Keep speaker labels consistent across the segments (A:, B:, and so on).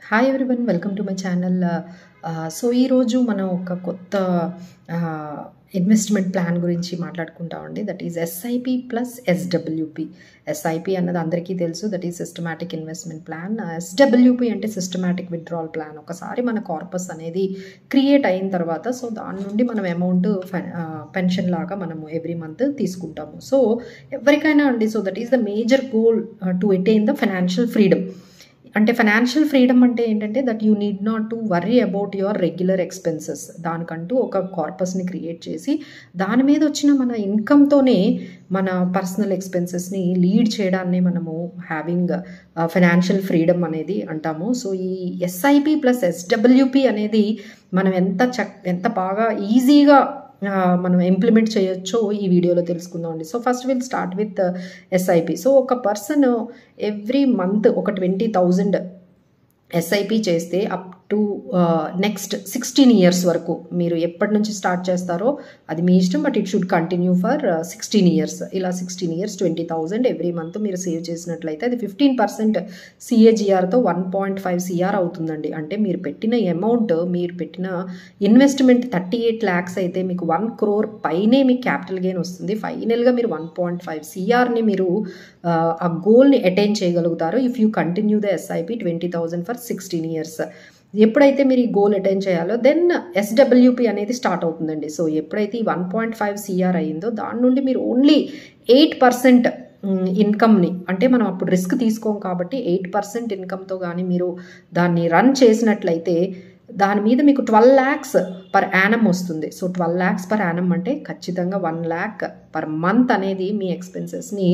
A: hi everyone welcome to my channel so ఈరోజు మనం ఒక కొత్త ఇన్వెస్ట్మెంట్ ప్లాన్ గురించి మాట్లాడుకుంటామండి that is SIP plus SWP SIP అన్నది అందరికీ తెలుసు that is systematic investment plan SWP అంటే సిస్టమాటిక్ విత్డ్రాల్ ప్లాన్ ఒకసారి మన కార్పస్ అనేది క్రియేట్ అయిన తర్వాత సో దాని నుండి మనం అమౌంట్ పెన్షన్ లాగా మనము ఎవ్రీ మంత్ తీసుకుంటాము సో ఎవరికైనా అండి so that is the major goal to attain the financial freedom అంటే ఫైనాన్షియల్ ఫ్రీడమ్ అంటే ఏంటంటే that you need not to worry about your regular expenses దానికంటూ ఒక కార్పస్ని క్రియేట్ చేసి దాని మీద వచ్చిన మన ఇన్కమ్తోనే మన పర్సనల్ ఎక్స్పెన్సెస్ని లీడ్ చేయడాన్ని మనము హ్యావింగ్ ఫైనాన్షియల్ ఫ్రీడమ్ అనేది అంటాము సో ఈ ఎస్ఐపి ప్లస్ ఎస్డబ్ల్యూపి అనేది మనం ఎంత చక్ ఎంత బాగా ఈజీగా మనం ఇంప్లిమెంట్ చేయొచ్చో ఈ వీడియోలో తెలుసుకుందాం అండి so first will start with SIP so ఒక పర్సన్ ఎవ్రీ మంత్ ఒక ట్వంటీ థౌజండ్ ఎస్ఐపి చేస్తే up to next sixteen years వరకు మీరు ఎప్పటి నుంచి స్టార్ట్ చేస్తారో అది మీ ఇష్టం but it should continue for sixteen years ఇలా sixteen years twenty thousand every month మీరు సేవ్ చేసినట్లయితే అది ఫిఫ్టీన్ పర్సెంట్ సిఏజిఆర్తో వన్ పాయింట్ ఫైవ్ సిఆర్ అవుతుందండి అంటే మీరు పెట్టిన అమౌంట్ మీరు పెట్టిన ఇన్వెస్ట్మెంట్ థర్టీ ఎయిట్ ల్యాక్స్ అయితే మీకు వన్ క్రోర్ పైనే మీకు క్యాపిటల్ గెయిన్ వస్తుంది ఫైనల్గా మీరు వన్ పాయింట్ ఫైవ్ సిఆర్ని మీరు ఆ గోల్ని అటైన్ చేయగలుగుతారు if you continue the SIP twenty thousand for sixteen years ఎప్పుడైతే మీరు ఈ గోల్ అటైన్ చేయాలో దెన్ ఎస్డబ్ల్యూపి అనేది స్టార్ట్ అవుతుందండి సో ఎప్పుడైతే ఈ వన్ పాయింట్ ఫైవ్ సిఆర్ అయ్యిందో దాని నుండి మీరు ఓన్లీ ఎయిట్ పర్సెంట్ ఇన్కమ్ని అంటే మనం అప్పుడు రిస్క్ తీసుకోం కాబట్టి ఎయిట్ పర్సెంట్ ఇన్కమ్తో కానీ మీరు దాన్ని రన్ చేసినట్లయితే దాని మీద మీకు ట్వెల్వ్ ల్యాక్స్ పర్ యానం వస్తుంది so twelve lakhs per annum అంటే ఖచ్చితంగా వన్ ల్యాక్ పర్ మంత్ అనేది మీ ఎక్స్పెన్సెస్ని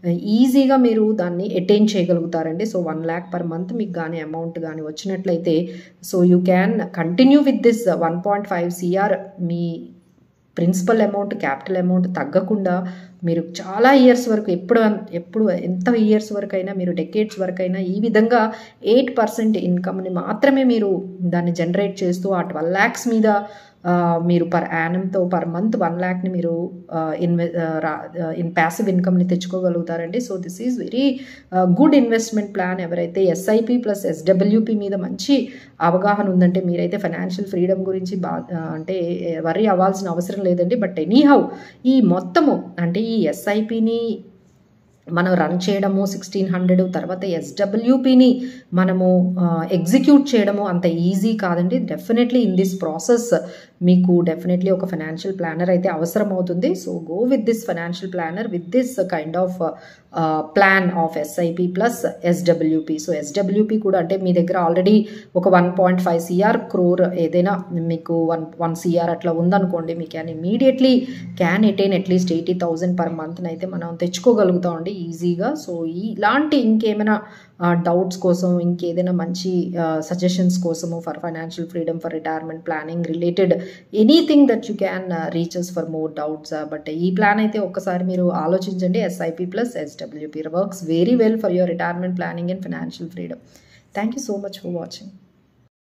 A: ఈజీగా మీరు దాన్ని అటైన్ చేయగలుగుతారండి so one lakh per month మీకు కానీ అమౌంట్ కానీ వచ్చినట్లయితే so you can continue with this one point five CR మీ ప్రిన్సిపల్ అమౌంట్ క్యాపిటల్ అమౌంట్ తగ్గకుండా మీరు చాలా ఇయర్స్ వరకు ఎప్పుడు ఎప్పుడు ఎంత ఇయర్స్ వరకు అయినా మీరు డెకేట్స్ వరకు అయినా ఈ విధంగా ఎయిట్ పర్సెంట్ ఇన్కమ్ని మాత్రమే మీరు దాన్ని జనరేట్ చేస్తూ ఆ ట్వెల్వ్ ల్యాక్స్ మీద మీరు పర్ యానంతో పర్ మంత్ వన్ ల్యాక్ని మీరు ఇన్వె ఇన్ ప్యాసివ్ ఇన్కమ్ని తెచ్చుకోగలుగుతారండి so this is very good investment plan ఎవరైతే ఎస్ఐపి ప్లస్ ఎస్డబ్ల్యూపి మీద మంచి అవగాహన ఉందంటే మీరైతే ఫైనాన్షియల్ ఫ్రీడమ్ గురించి బా అంటే వరీ అవ్వాల్సిన అవసరం లేదండి బట్ ఎనీహౌ ఈ మొత్తము అంటే ఈ ఎస్ఐపిని మనం రన్ చేయడము సిక్స్టీన్ హండ్రెడ్ తర్వాత ఎస్డబ్ల్యూపిని మనము ఎగ్జిక్యూట్ చేయడము అంత ఈజీ కాదండి డెఫినెట్లీ ఇన్ దిస్ ప్రాసెస్ మీకు డెఫినెట్లీ ఒక ఫైనాన్షియల్ ప్లానర్ అయితే అవసరం అవుతుంది so go with this financial planner with this kind of plan of SIP plus SWP so SWP కూడా అంటే మీ దగ్గర ఆల్రెడీ ఒక one point five CR crore ఏదైనా మీకు వన్ వన్ సిఆర్ అట్లా ఉందనుకోండి మీ can immediately can attain at least eighty thousand per మంత్ని అయితే మనం తెచ్చుకోగలుగుతామండి ఈజీగా సో ఇలాంటి ఇంకేమైనా డౌట్స్ కోసం ఇంకేదైనా మంచి సజెషన్స్ కోసము for financial freedom for retirement planning related anything that you can reaches for more doubts but ఈ ప్లాన్ అయితే ఒక్కసారి మీరు ఆలోచించండి SIP plus SWP works very well for your retirement planning and financial freedom thank you so much for watching